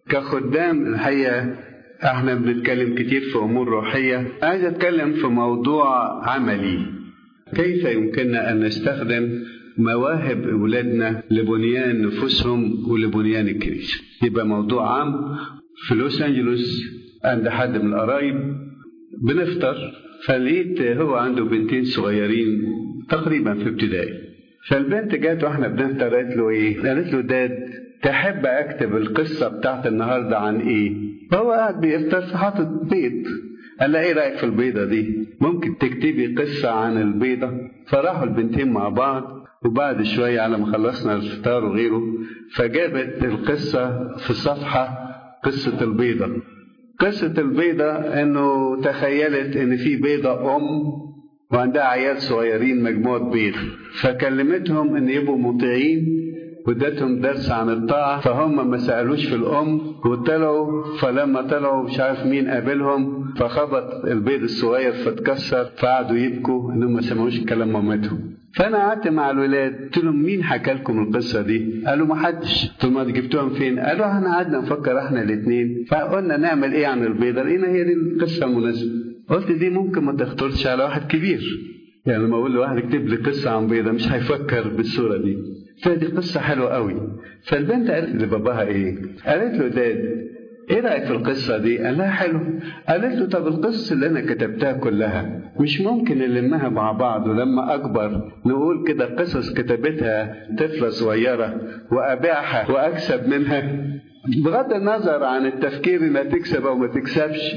كخدام الحقيقة احنا بنتكلم كتير في امور روحية عايز اتكلم في موضوع عملي كيف يمكننا ان نستخدم مواهب اولادنا لبنيان نفوسهم ولبنيان الكنيسة يبقى موضوع عام في لوس انجلوس عند حد من القرايب بنفطر فلقيت هو عنده بنتين صغيرين تقريبا في ابتدائي فالبنت جات واحنا بنفطر قالت له ايه؟ قالت له داد تحب اكتب القصه بتاعت النهارده عن ايه؟ فهو قاعد بيفطر فحاطط بيض قال لها ايه رايك في البيضه دي؟ ممكن تكتبي قصه عن البيضه؟ فراحوا البنتين مع بعض وبعد شويه على ما خلصنا الفطار وغيره فجابت القصه في صفحه قصه البيضه قصة البيضة انه تخيلت ان في بيضة ام وعندها عيال صغيرين مجموعة بيض فكلمتهم ان يبقوا مطيعين وادتهم درس عن الطاعة فهم ما سألوش في الأم وطلعوا فلما طلعوا مش عارف مين قابلهم فخبط البيض الصغير فاتكسر فقعدوا يبكوا انهم ما سمعوش كلام مامتهم فانا قعدت مع الولاد قلت لهم مين حكى لكم القصه دي؟ قالوا ما حدش قلت لهم جبتوها فين؟ قالوا احنا قعدنا نفكر احنا الاثنين فقلنا نعمل ايه عن البيضه؟ لقينا هي دي القصه المناسبه قلت دي ممكن ما تخطرش على واحد كبير يعني لما اقول لواحد اكتب لي قصه عن بيضه مش هيفكر بالصوره دي فدي قصه حلوه قوي فالبنت قالت لباباها ايه؟ قالت له داد ايه رايك في القصه دي قال لها حلو قالت له طب القصص اللي انا كتبتها كلها مش ممكن نلمها مع بعض ولما اكبر نقول كده قصص كتبتها طفله صغيره وابيعها واكسب منها بغض النظر عن التفكير انها تكسب او ما تكسبش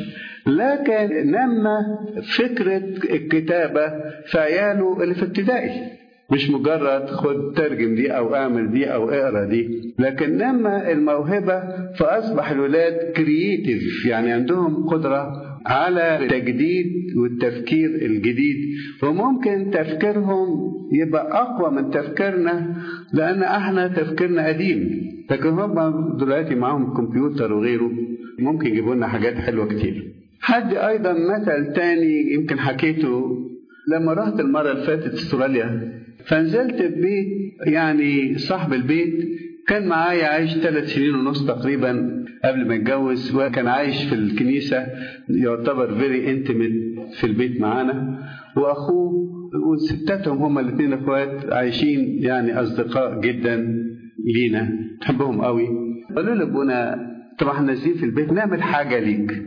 لكن نمى فكره الكتابه في عياله اللي في ابتدائي مش مجرد خد ترجم دي او اعمل دي او اقرا دي لكن نما الموهبه فاصبح الولاد كرييتيف يعني عندهم قدره على التجديد والتفكير الجديد وممكن تفكيرهم يبقى اقوى من تفكيرنا لان احنا تفكيرنا قديم لكن هم دلوقتي معاهم كمبيوتر وغيره ممكن يجيبوا لنا حاجات حلوه كتير حد ايضا مثل تاني يمكن حكيته لما رحت المره اللي فاتت استراليا فنزلت ببيت يعني صاحب البيت كان معايا عايش ثلاث سنين ونص تقريبا قبل ما اتجوز وكان عايش في الكنيسة يعتبر فيري انتمت في البيت معانا واخوه وستاتهم هما الاثنين اخوات عايشين يعني اصدقاء جدا لينا تحبهم قوي قالوا لي ابونا طب احنا نازلين في البيت نعمل حاجه ليك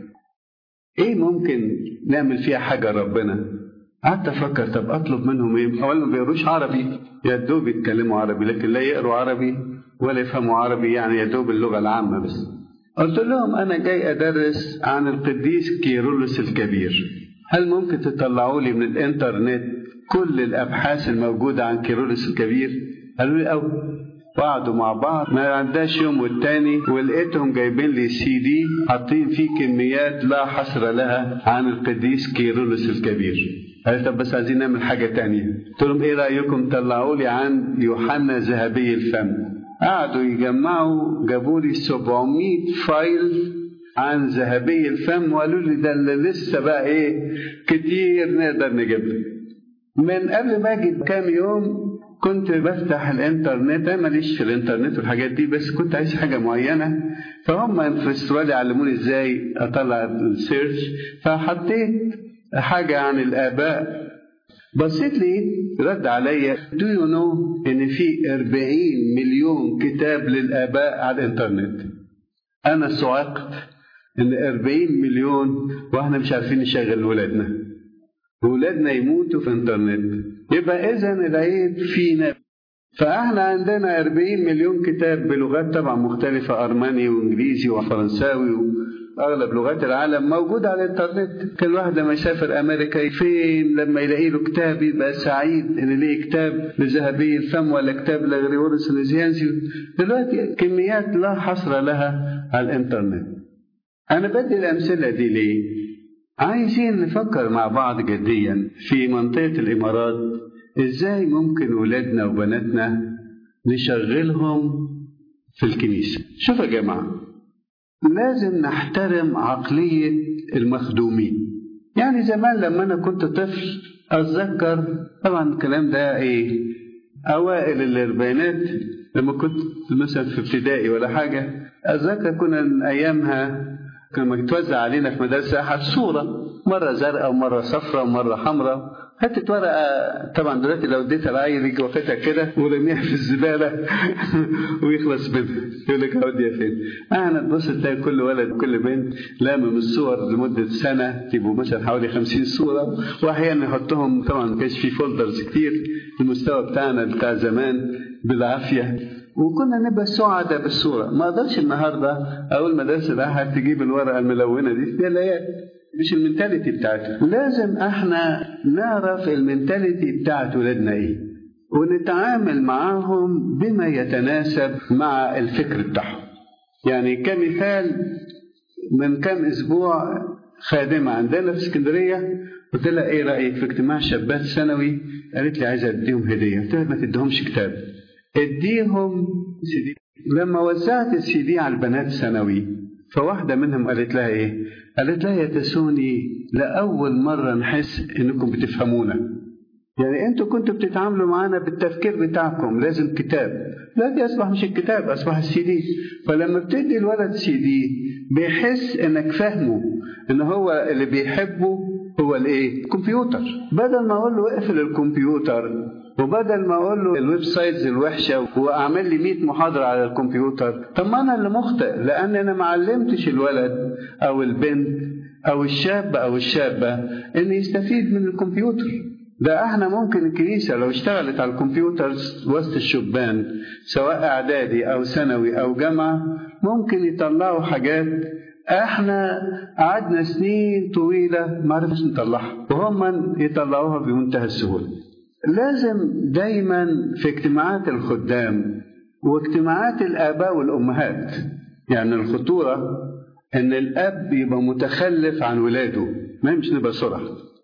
ايه ممكن نعمل فيها حاجه ربنا قعدت افكر طب اطلب منهم ايه؟ اولا ما بيقروش عربي يا دوب يتكلموا عربي لكن لا يقروا عربي ولا يفهموا عربي يعني يا دوب اللغه العامه بس. قلت لهم انا جاي ادرس عن القديس كيرلس الكبير. هل ممكن تطلعوا لي من الانترنت كل الابحاث الموجوده عن كيرلس الكبير؟ قالوا لي أو وقعدوا مع بعض ما عداش يوم والتاني ولقيتهم جايبين لي سي دي حاطين فيه كميات لا حصر لها عن القديس كيرلس الكبير قال طب بس عايزين نعمل حاجة تانية قلت لهم ايه رأيكم طلعوا لي عن يوحنا ذهبي الفم قعدوا يجمعوا جابوا لي 700 فايل عن ذهبي الفم وقالوا لي ده اللي لسه بقى ايه كتير نقدر نجيبه من قبل ما اجي بكام يوم كنت بفتح الانترنت انا ماليش في الانترنت والحاجات دي بس كنت عايز حاجه معينه فهم في استراليا علموني ازاي اطلع السيرش فحطيت حاجه عن الاباء بصيت لقيت رد عليا دو يو نو ان في 40 مليون كتاب للاباء على الانترنت انا صعقت ان 40 مليون واحنا مش عارفين نشغل ولادنا ولادنا يموتوا في الانترنت يبقى اذا العيب فينا فاحنا عندنا 40 مليون كتاب بلغات طبعا مختلفة أرماني وإنجليزي وفرنساوي أغلب لغات العالم موجودة على الإنترنت كل واحد لما يسافر أمريكا فين لما يلاقي له كتاب يبقى سعيد إن ليه كتاب لذهبي الفم ولا كتاب لغريغوريوس النزيانسي دلوقتي كميات لا حصر لها على الإنترنت أنا بدي الأمثلة دي ليه؟ عايزين نفكر مع بعض جديا في منطقة الإمارات إزاي ممكن ولادنا وبناتنا نشغلهم في الكنيسة شوف يا جماعة لازم نحترم عقلية المخدومين يعني زمان لما أنا كنت طفل أتذكر طبعا الكلام ده إيه أوائل الأربعينات لما كنت مثلا في ابتدائي ولا حاجة أتذكر كنا أيامها كان يتوزع علينا في مدرسة أحد صورة مرة زرقاء ومرة صفراء ومرة حمراء حتة ورقة طبعا دلوقتي لو اديتها العيل يجي واخدها كده ورميها في الزبالة ويخلص منها يقول لك هوديها فين؟ احنا تبص تلاقي كل ولد وكل بنت لامم الصور لمدة سنة يبقوا مثلا حوالي 50 صورة وأحيانا يحطهم طبعا ما كانش في فولدرز كتير المستوى بتاعنا بتاع زمان بالعافية وكنا نبقى سعداء بالصورة ما اقدرش النهارده اقول مدرسة الاحد تجيب الورقة الملونة دي دي لا مش المنتاليتي بتاعتها لازم احنا نعرف المنتاليتي بتاعت ولادنا ايه ونتعامل معاهم بما يتناسب مع الفكر بتاعهم يعني كمثال من كام اسبوع خادمة عندنا في اسكندرية قلت لها ايه رأيك في اجتماع شابات ثانوي قالت لي عايزة اديهم هدية قلت لها ما تديهمش كتاب اديهم سي دي لما وزعت السي دي على البنات ثانوي فواحدة منهم قالت لها ايه قالت لها يا تسوني لأول مرة نحس انكم بتفهمونا يعني انتوا كنتوا بتتعاملوا معانا بالتفكير بتاعكم لازم كتاب دلوقتي اصبح مش الكتاب اصبح السي دي فلما بتدي الولد سي دي بيحس انك فاهمه ان هو اللي بيحبه هو الايه الكمبيوتر بدل ما اقول له اقفل الكمبيوتر وبدل ما اقول له الويب سايتس الوحشه واعمل لي 100 محاضره على الكمبيوتر طب ما انا اللي مخطئ لان انا ما علمتش الولد او البنت او الشاب او الشابه ان يستفيد من الكمبيوتر ده احنا ممكن الكنيسة لو اشتغلت على الكمبيوتر وسط الشبان سواء اعدادي او ثانوي او جامعة ممكن يطلعوا حاجات احنا قعدنا سنين طويلة ما عرفناش نطلعها وهم يطلعوها بمنتهى السهولة لازم دايما في اجتماعات الخدام واجتماعات الآباء والأمهات يعني الخطورة إن الأب يبقى متخلف عن ولاده ما مش نبقى صرح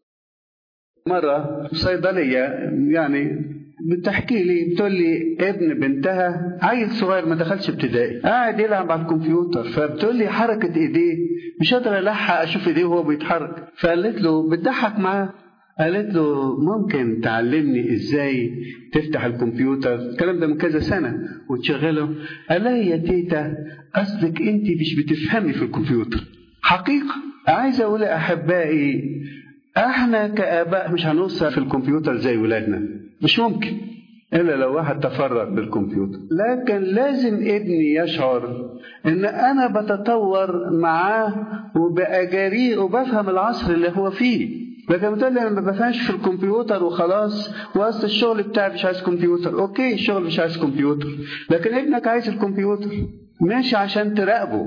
مرة صيدلية يعني بتحكي لي بتقول لي ابن بنتها عيل صغير ما دخلش ابتدائي قاعد يلعب على الكمبيوتر فبتقول لي حركة ايديه مش قادر الحق اشوف ايديه وهو بيتحرك فقالت له بتضحك معاه قالت له ممكن تعلمني ازاي تفتح الكمبيوتر الكلام ده من كذا سنة وتشغله قال لها يا تيتا قصدك انت مش بتفهمي في الكمبيوتر حقيقة عايز اقول احبائي احنا كاباء مش هنوصل في الكمبيوتر زي ولادنا مش ممكن الا لو واحد تفرغ بالكمبيوتر لكن لازم ابني يشعر ان انا بتطور معاه وباجاريه وبفهم العصر اللي هو فيه لكن بتقول لي انا ما بفهمش في الكمبيوتر وخلاص وسط الشغل بتاعي مش عايز كمبيوتر اوكي الشغل مش عايز كمبيوتر لكن ابنك عايز الكمبيوتر مش عشان تراقبه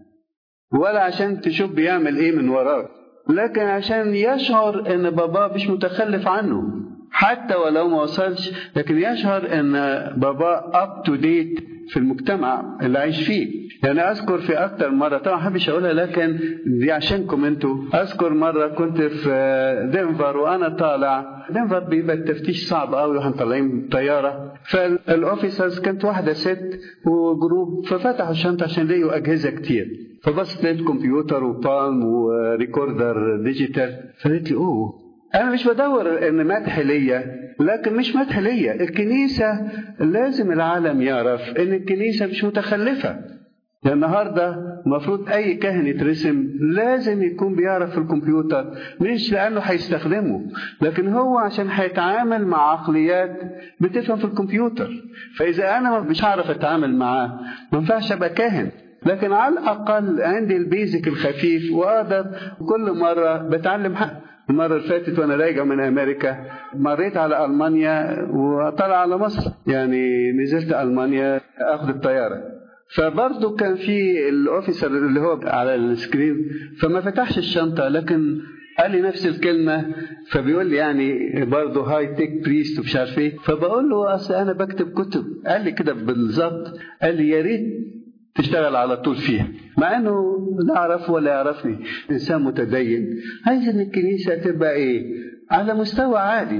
ولا عشان تشوف بيعمل ايه من وراك لكن عشان يشعر ان باباه مش متخلف عنه حتى ولو ما وصلش لكن يشعر ان باباه اب تو ديت في المجتمع اللي عايش فيه يعني اذكر في اكتر مره طبعا ما حبش اقولها لكن دي عشانكم انتوا اذكر مره كنت في دنفر وانا طالع دنفر بيبقى التفتيش صعب قوي واحنا طالعين طياره فالاوفيسرز كانت واحده ست وجروب ففتحوا الشنطه عشان لقوا اجهزه كتير فبصت لقيت كمبيوتر وبالم وريكوردر ديجيتال فقالت لي اوه انا مش بدور ان مدح ليا لكن مش مدح ليا الكنيسه لازم العالم يعرف ان الكنيسه مش متخلفه النهارده المفروض اي كاهن يترسم لازم يكون بيعرف في الكمبيوتر مش لانه هيستخدمه لكن هو عشان هيتعامل مع عقليات بتفهم في الكمبيوتر فاذا انا مش هعرف اتعامل معاه ما ينفعش ابقى كاهن لكن على الاقل عندي البيزك الخفيف واقدر كل مره بتعلم حق المرة اللي فاتت وأنا راجع من أمريكا مريت على ألمانيا وطلع على مصر يعني نزلت ألمانيا أخذ الطيارة فبرضه كان في الأوفيسر اللي هو على السكرين فما فتحش الشنطة لكن قال لي نفس الكلمة فبيقول لي يعني برضه هاي تيك بريست ومش عارف ايه فبقول له اصل انا بكتب كتب قال لي كده بالظبط قال لي يا ريت تشتغل على طول فيها مع انه لا اعرفه ولا يعرفني انسان متدين عايز ان الكنيسه تبقى ايه على مستوى عالي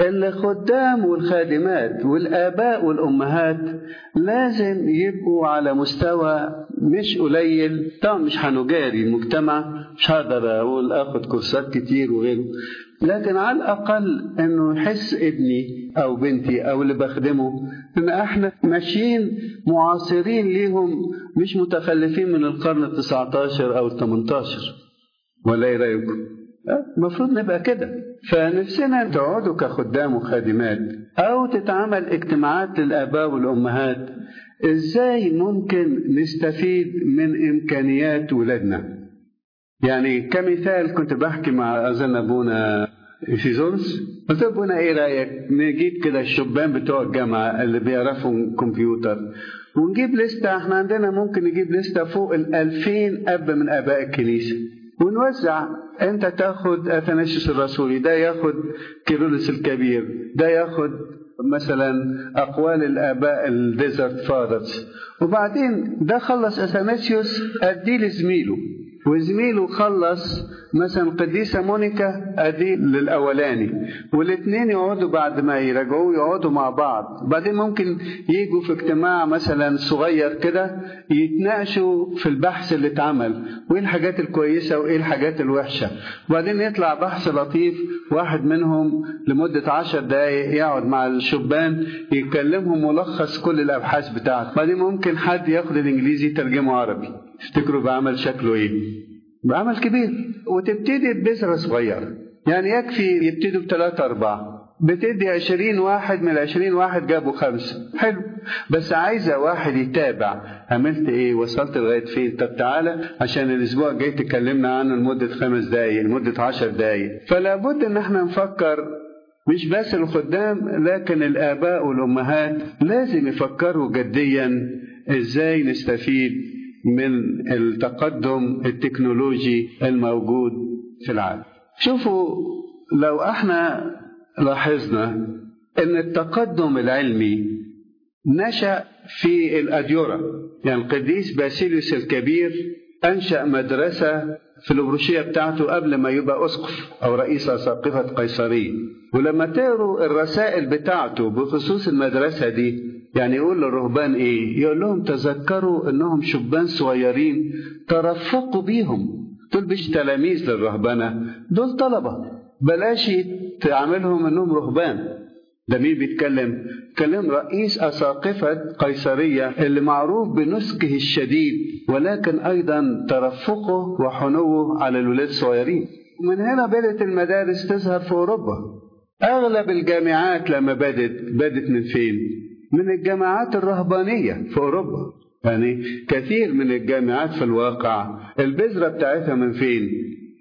الخدام والخادمات والاباء والامهات لازم يبقوا على مستوى مش قليل طبعا مش هنجاري المجتمع مش هقدر اقول اخد كورسات كتير وغيره لكن على الأقل أنه يحس ابني أو بنتي أو اللي بخدمه أن احنا ماشيين معاصرين ليهم مش متخلفين من القرن التسعة عشر أو الثمنتاشر ولا إيه رأيكم؟ المفروض نبقى كده فنفسنا تقعدوا كخدام وخادمات أو تتعمل اجتماعات للآباء والأمهات إزاي ممكن نستفيد من إمكانيات ولادنا يعني كمثال كنت بحكي مع أظن أبونا في زونس قلت له أبونا إيه رأيك نجيب كده الشبان بتوع الجامعة اللي بيعرفوا كمبيوتر ونجيب لستة احنا عندنا ممكن نجيب لستة فوق الألفين أب من آباء الكنيسة ونوزع انت تاخد اثناسيوس الرسولي ده ياخد كيرلس الكبير ده ياخد مثلا اقوال الاباء الديزرت فاذرز وبعدين ده خلص اثناسيوس اديه لزميله وزميله خلص مثلا قديسة مونيكا أدي للأولاني والاثنين يقعدوا بعد ما يراجعوه يقعدوا مع بعض بعدين ممكن يجوا في اجتماع مثلا صغير كده يتناقشوا في البحث اللي اتعمل وايه الحاجات الكويسة وايه الحاجات الوحشة وبعدين يطلع بحث لطيف واحد منهم لمدة عشر دقايق يقعد مع الشبان يكلمهم ملخص كل الأبحاث بتاعته بعدين ممكن حد ياخد الإنجليزي يترجمه عربي تفتكروا بعمل شكله ايه بعمل كبير وتبتدي ببذرة صغيرة يعني يكفي يبتدوا بثلاثة أربعة بتدي عشرين واحد من العشرين واحد جابوا خمسة حلو بس عايزة واحد يتابع عملت ايه وصلت لغاية فين طب تعالى عشان الأسبوع الجاي تكلمنا عنه لمدة خمس دقايق لمدة عشر دقايق فلا بد ان احنا نفكر مش بس الخدام لكن الآباء والأمهات لازم يفكروا جديا ازاي نستفيد من التقدم التكنولوجي الموجود في العالم شوفوا لو احنا لاحظنا ان التقدم العلمي نشأ في الأديرة يعني القديس باسيليوس الكبير أنشأ مدرسة في الأبروشية بتاعته قبل ما يبقى أسقف أو رئيس أساقفة قيصرية ولما تقروا الرسائل بتاعته بخصوص المدرسة دي يعني يقول للرهبان ايه يقول لهم تذكروا انهم شبان صغيرين ترفقوا بيهم دول مش تلاميذ للرهبنة دول طلبة بلاش تعملهم انهم رهبان ده مين بيتكلم كلم رئيس أساقفة قيصرية اللي معروف بنسكه الشديد ولكن أيضا ترفقه وحنوه على الولاد الصغيرين من هنا بدأت المدارس تظهر في أوروبا أغلب الجامعات لما بدت بدت من فين؟ من الجامعات الرهبانية في أوروبا يعني كثير من الجامعات في الواقع البذرة بتاعتها من فين؟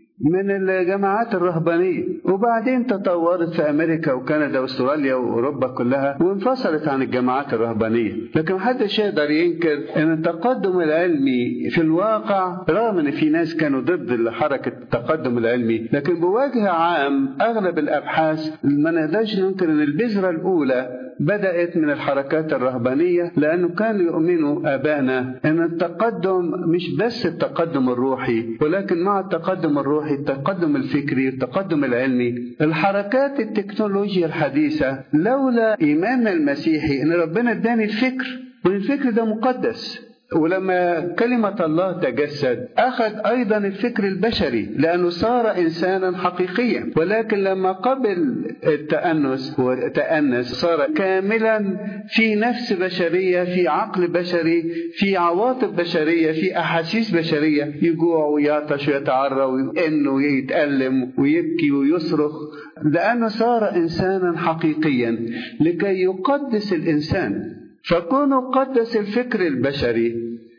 من الجامعات الرهبانية وبعدين تطورت في أمريكا وكندا وأستراليا وأوروبا كلها وانفصلت عن الجامعات الرهبانية لكن محدش يقدر ينكر أن التقدم العلمي في الواقع رغم أن في ناس كانوا ضد حركة التقدم العلمي لكن بوجه عام أغلب الأبحاث ما نقدرش ننكر أن البذرة الأولى بدأت من الحركات الرهبانية لأنه كانوا يؤمنوا آبائنا أن التقدم مش بس التقدم الروحي ولكن مع التقدم الروحي التقدم الفكري التقدم العلمي الحركات التكنولوجيا الحديثة لولا إيماننا المسيحي أن ربنا اداني الفكر والفكر ده مقدس ولما كلمة الله تجسد أخذ أيضا الفكر البشري لأنه صار إنسانا حقيقيا ولكن لما قبل التأنس وتأنس صار كاملا في نفس بشرية في عقل بشري في عواطف بشرية في أحاسيس بشرية يجوع ويعطش ويتعرى ويئن ويتألم ويبكي ويصرخ لأنه صار إنسانا حقيقيا لكي يقدس الإنسان فكونه قدس الفكر البشري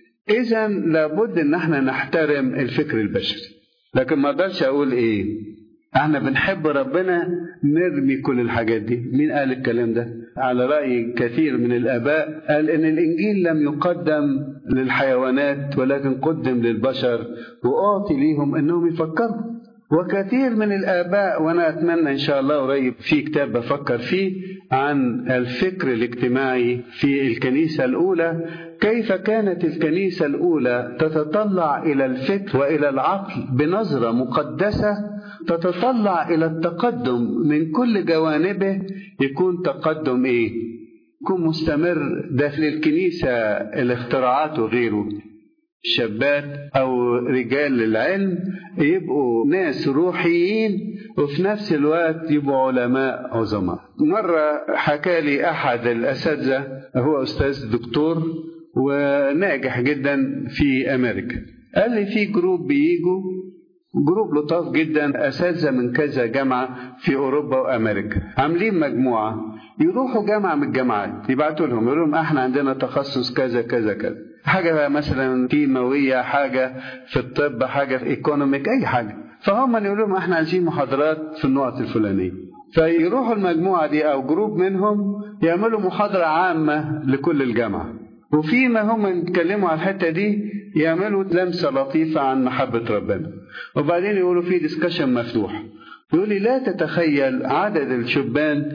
اذا لابد ان احنا نحترم الفكر البشري لكن ما اقدرش اقول ايه احنا بنحب ربنا نرمي كل الحاجات دي مين قال الكلام ده على راي كثير من الاباء قال ان الانجيل لم يقدم للحيوانات ولكن قدم للبشر واعطي ليهم انهم يفكروا وكثير من الآباء وأنا أتمنى إن شاء الله قريب في كتاب بفكر فيه عن الفكر الاجتماعي في الكنيسة الأولى كيف كانت الكنيسة الأولى تتطلع إلى الفكر وإلى العقل بنظرة مقدسة تتطلع إلى التقدم من كل جوانبه يكون تقدم إيه؟ يكون مستمر داخل الكنيسة الاختراعات وغيره شابات أو رجال العلم يبقوا ناس روحيين وفي نفس الوقت يبقوا علماء عظماء مرة حكى لي أحد الأساتذة هو أستاذ دكتور وناجح جدا في أمريكا قال لي في جروب بيجوا جروب لطاف جدا اساتذه من كذا جامعه في اوروبا وامريكا عاملين مجموعه يروحوا جامعه من الجامعات يبعتوا لهم يقولوا لهم احنا عندنا تخصص كذا كذا كذا حاجه مثلا كيماويه حاجه في الطب حاجه في ايكونوميك اي حاجه فهم يقولوا لهم احنا عايزين محاضرات في النقط الفلانيه فيروحوا المجموعه دي او جروب منهم يعملوا محاضره عامه لكل الجامعه وفيما هم يتكلموا على الحته دي يعملوا لمسه لطيفه عن محبه ربنا وبعدين يقولوا في ديسكشن مفتوح يقول لي لا تتخيل عدد الشبان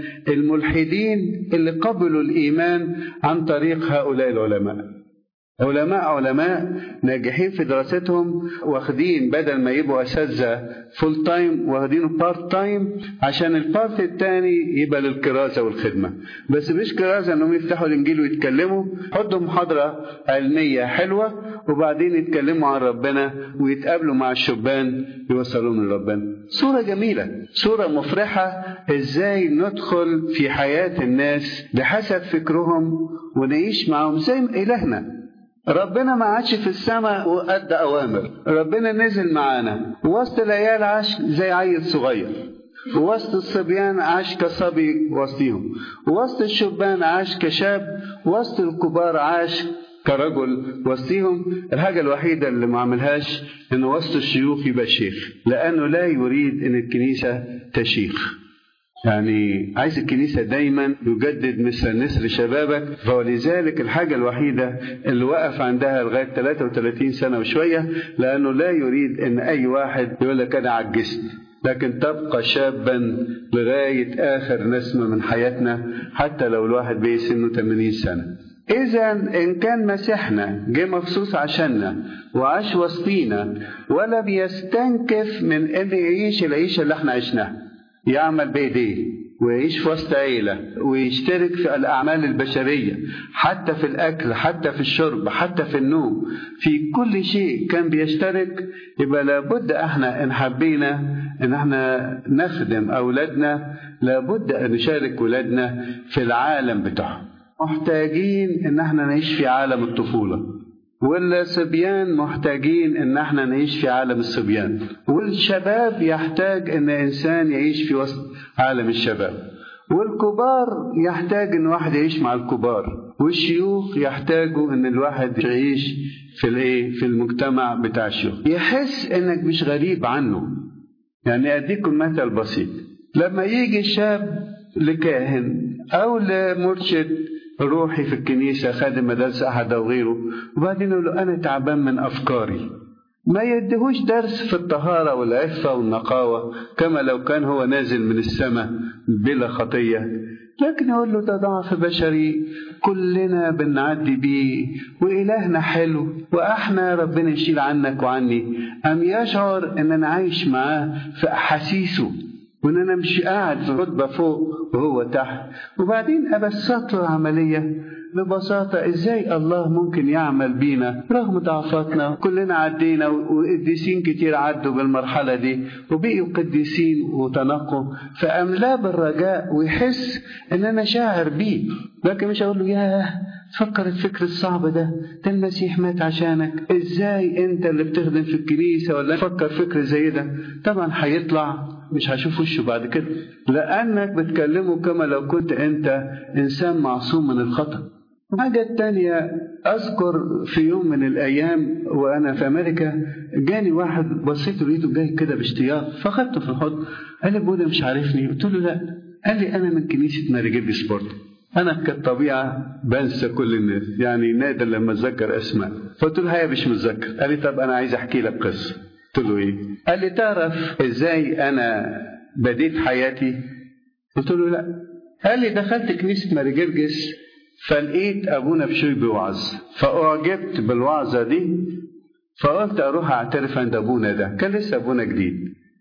الملحدين اللي قبلوا الايمان عن طريق هؤلاء العلماء علماء علماء ناجحين في دراستهم واخدين بدل ما يبقوا اساتذه فول تايم واخدينه بارت تايم عشان البارت الثاني يبقى للكرازه والخدمه بس مش كرازه انهم يفتحوا الانجيل ويتكلموا حطوا محاضره علميه حلوه وبعدين يتكلموا عن ربنا ويتقابلوا مع الشبان يوصلوهم لربنا صوره جميله صوره مفرحه ازاي ندخل في حياه الناس بحسب فكرهم ونعيش معهم زي الهنا ربنا ما عادش في السماء وأدى أوامر ربنا نزل معانا وسط العيال عاش زي عيل صغير وسط الصبيان عاش كصبي وسطيهم وسط الشبان عاش كشاب وسط الكبار عاش كرجل وسطيهم الحاجة الوحيدة اللي ما عملهاش إنه وسط الشيوخ يبقى شيخ لأنه لا يريد إن الكنيسة تشيخ يعني عايز الكنيسة دايما يجدد مثل نسر شبابك فولذلك الحاجة الوحيدة اللي وقف عندها لغاية 33 سنة وشوية لأنه لا يريد أن أي واحد يقول لك أنا عجزت لكن تبقى شابا لغاية آخر نسمة من حياتنا حتى لو الواحد بيه سنه 80 سنة إذا إن كان مسيحنا جه مخصوص عشاننا وعاش وسطينا ولم يستنكف من إن يعيش العيشة اللي احنا عشناها يعمل بإيديه ويعيش في وسط عيلة ويشترك في الأعمال البشرية حتى في الأكل حتى في الشرب حتى في النوم في كل شيء كان بيشترك يبقى لابد احنا إن حبينا إن احنا نخدم أولادنا لابد أن نشارك ولادنا في العالم بتاعهم محتاجين إن احنا نعيش في عالم الطفولة والصبيان محتاجين ان احنا نعيش في عالم الصبيان والشباب يحتاج ان انسان يعيش في وسط عالم الشباب والكبار يحتاج ان واحد يعيش مع الكبار والشيوخ يحتاجوا ان الواحد يعيش في الايه في المجتمع بتاع الشيوخ يحس انك مش غريب عنه يعني اديكم مثل بسيط لما يجي الشاب لكاهن او لمرشد روحي في الكنيسة خادم مدرسة أحد أو غيره وبعدين يقول له أنا تعبان من أفكاري ما يديهوش درس في الطهارة والعفة والنقاوة كما لو كان هو نازل من السماء بلا خطية لكن يقول له ده ضعف بشري كلنا بنعدي بيه وإلهنا حلو وإحنا ربنا يشيل عنك وعني أم يشعر إن أنا عايش معاه في أحاسيسه وان انا مش قاعد في رتبه فوق وهو تحت وبعدين ابسط له العمليه ببساطة ازاي الله ممكن يعمل بينا رغم ضعفاتنا كلنا عدينا وقديسين كتير عدوا بالمرحلة دي وبقوا قديسين وتنقوا فأملاه بالرجاء ويحس ان انا شاعر بيه لكن مش اقول له ياه فكر الفكر الصعب ده ده المسيح مات عشانك ازاي انت اللي بتخدم في الكنيسة ولا فكر فكر زي ده طبعا هيطلع مش هشوف وشه بعد كده لأنك بتكلمه كما لو كنت أنت إنسان معصوم من الخطأ الحاجة التانية أذكر في يوم من الأيام وأنا في أمريكا جاني واحد بصيت لقيته جاي كده باشتياق فأخدته في الحضن قال لي بودا مش عارفني قلت له لا قال لي أنا من كنيسة ماري سبورت أنا كالطبيعة بنسى كل الناس يعني نادر لما أتذكر أسماء فقلت له هيا مش متذكر قال لي طب أنا عايز أحكي لك قصة قلت له ايه؟ قال لي تعرف ازاي انا بديت حياتي؟ قلت له لا. قال لي دخلت كنيسه ماري جرجس فلقيت ابونا بشوي بيوعظ فاعجبت بالوعظه دي فقلت اروح اعترف عند ابونا ده كان لسه ابونا جديد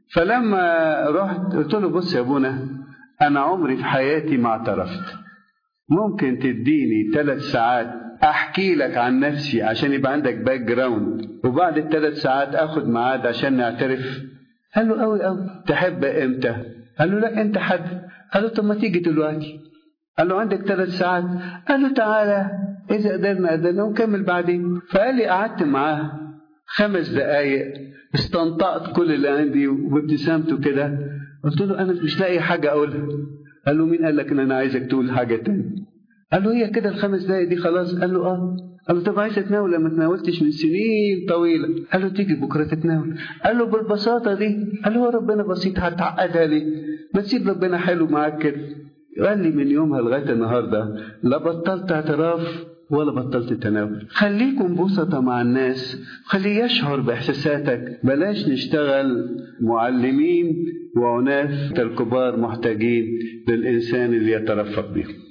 فلما رحت قلت له بص يا ابونا انا عمري في حياتي ما اعترفت ممكن تديني ثلاث ساعات احكي لك عن نفسي عشان يبقى عندك باك جراوند وبعد الثلاث ساعات اخد ميعاد عشان نعترف قال له قوي قوي تحب امتى قال له لا انت حد قال له طب ما تيجي دلوقتي قال له عندك ثلاث ساعات قال له تعالى اذا قدرنا قدرنا ونكمل بعدين فقال لي قعدت معاه خمس دقايق استنطقت كل اللي عندي وابتسامته كده قلت له انا مش لاقي حاجه اقولها قال له مين قال لك ان انا عايزك تقول حاجه تاني قال له هي كده الخمس دقايق دي خلاص قال له اه قال له طب عايز اتناول ما تناولتش من سنين طويله قال له تيجي بكره تتناول قال له بالبساطه دي قال له هو ربنا بسيط هتعقدها ليه ما تسيب ربنا حلو معاك كده قال لي من يومها لغايه النهارده لا بطلت اعتراف ولا بطلت تناول خليكم بسطة مع الناس خليه يشعر بإحساساتك بلاش نشتغل معلمين وعناف الكبار محتاجين للإنسان اللي يترفق بهم